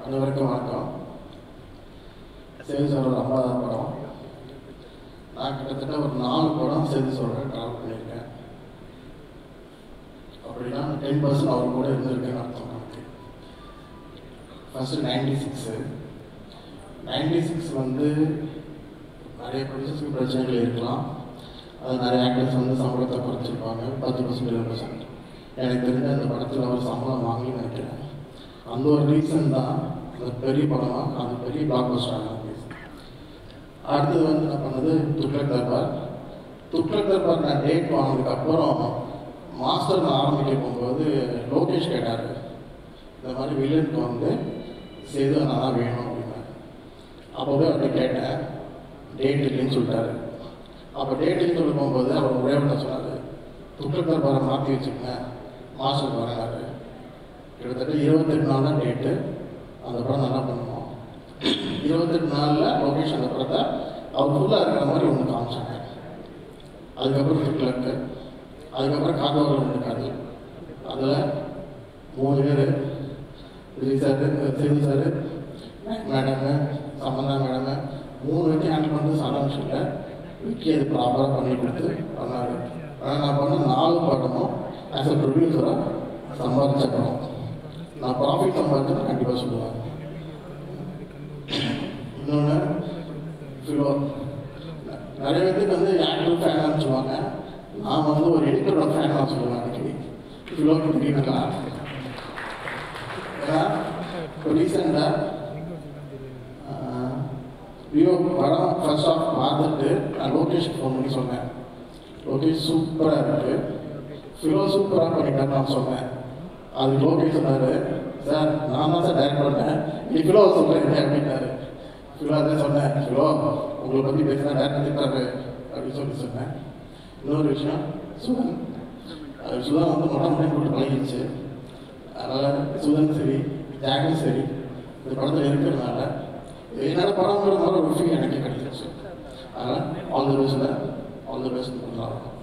அனைவருக்கும் வணக்கம் சேது சொல்கிற ஐம்பதாம் படம் நான் கிட்டத்தட்ட ஒரு நாலு படம் சேது சொல்கிற ட்ராவல் பண்ணியிருக்கேன் அப்படின்னா டென் பர்சன்ட் அவர் கூட இருந்திருக்கேன்னு அர்த்தம் நமக்கு first ninety six ninety six வந்து நிறைய ப்ரொடியூசர்ஸ்க்கு பிரச்சனைகள் இருக்கலாம் அது நிறைய ஆக்டர்ஸ் வந்து சம்பளத்தை குறைச்சிருப்பாங்க பத்து பர்சன்ட் இருபது பர்சன்ட் எனக்கு தெரிஞ்ச அந்த படத்தில் அவர் சம்பளம் வாங்கி நினைக்கிறேன் அந்த ஒரு ரீசன் தான் அந்த பெரிய படமாக அந்த பெரிய பிளாக் பஸ்டர் ஆன அடுத்தது வந்து என்ன பண்ணது துக்ளக் தர்பார் துக்ளக் தர்பார் நான் டேட் வாங்கினதுக்கப்புறம் மாஸ்டர் நான் ஆரம்பிக்க போகும்போது லோகேஷ் கேட்டார் இந்த மாதிரி வில்லனுக்கு வந்து சேது நான் தான் வேணும் அப்படின்னு அப்போவே அவர்கிட்ட கேட்டேன் டேட் இல்லைன்னு சொல்லிட்டாரு அப்போ டேட்டுன்னு சொல்லி போகும்போது அவர் ஒரே ஒன்று சொன்னார் துக்ளக் தர்பாரை மாற்றி வச்சுக்கங்க மாஸ்டர் வரங்காரு கிட்டத்தட்ட இருபத்தெட்டு நாள் தான் டேட்டு அந்த படம் நல்லா பண்ணுவோம் இருபத்தெட்டு நாளில் லோகேஷ் அந்த படத்தை அவர் ஃபுல்லாக இருக்கிற மாதிரி ஒன்று காமிச்சாங்க அதுக்கப்புறம் துக்ளக்கு அதுக்கப்புறம் காதவர் ஒன்று காது அதில் மூணு பேர் Vijay sir Sethu sir madam Sambandha madam மூணு வச்சு ஹேண்டில் பண்ணுறது சாதாரண விஷயம் இல்லை விக்கி அது ப்ராப்பராக பண்ணி கொடுத்து பண்ணாரு ஆனால் நான் பண்ண நாலு படமும் ஆஸ் அ ப்ரொடியூசராக சம்பாதிச்ச படம் நான் ப்ராஃபிட் சம்பாதிச்சேன்னு கண்டிப்பாக சொல்லுவேன் இன்னொன்று ஃபிலோ நிறைய பேருக்கு வந்து ஆக்டர் ஃபேனாக சொல்லுவாங்க நான் வந்து ஒரு எடிட்டரோட ஃபேனாக சொல்லுவேன் அடிக்கடி ஃபிலோக்கு தெரியுங்களா ஏன்னா இப்போ ரீசெண்டாக வியோ படம் ஃபர்ஸ்ட் ஆஃப் பார்த்துட்டு நான் லோகேஷ்க்கு ஃபோன் பண்ணி சொன்னேன் லோகேஷ் சூப்பராக இருக்குது ஃபிலோ சூப்பராக பண்ணிட்டான்னு நான் சொன்னேன் அது லோகேஷ் சொன்னார் சார் நான் தான் சார் டைரக்ட் பண்ணேன் நீ ஃபிலோ சொல்கிறேன் அப்படின்னாரு ஃபிலோ அதான் சொன்னேன் ஃபிலோ உங்களை பற்றி பேசினா டேரக்டர் திட்டாரு அப்படின்னு சொல்லி சொன்னேன் இன்னொரு விஷயம் சுதன் அது சுதன் வந்து மொட்டை மொட்டை போட்டு பழகிடுச்சு அதனால் சுதன் சரி ஜாகும் சரி இந்த படத்தில் இருக்கிறதுனால என்னோட படங்கிற மாதிரி ஒரு ஃபீல் எனக்கு கிடைச்சிருச்சு அதனால் all the best all the best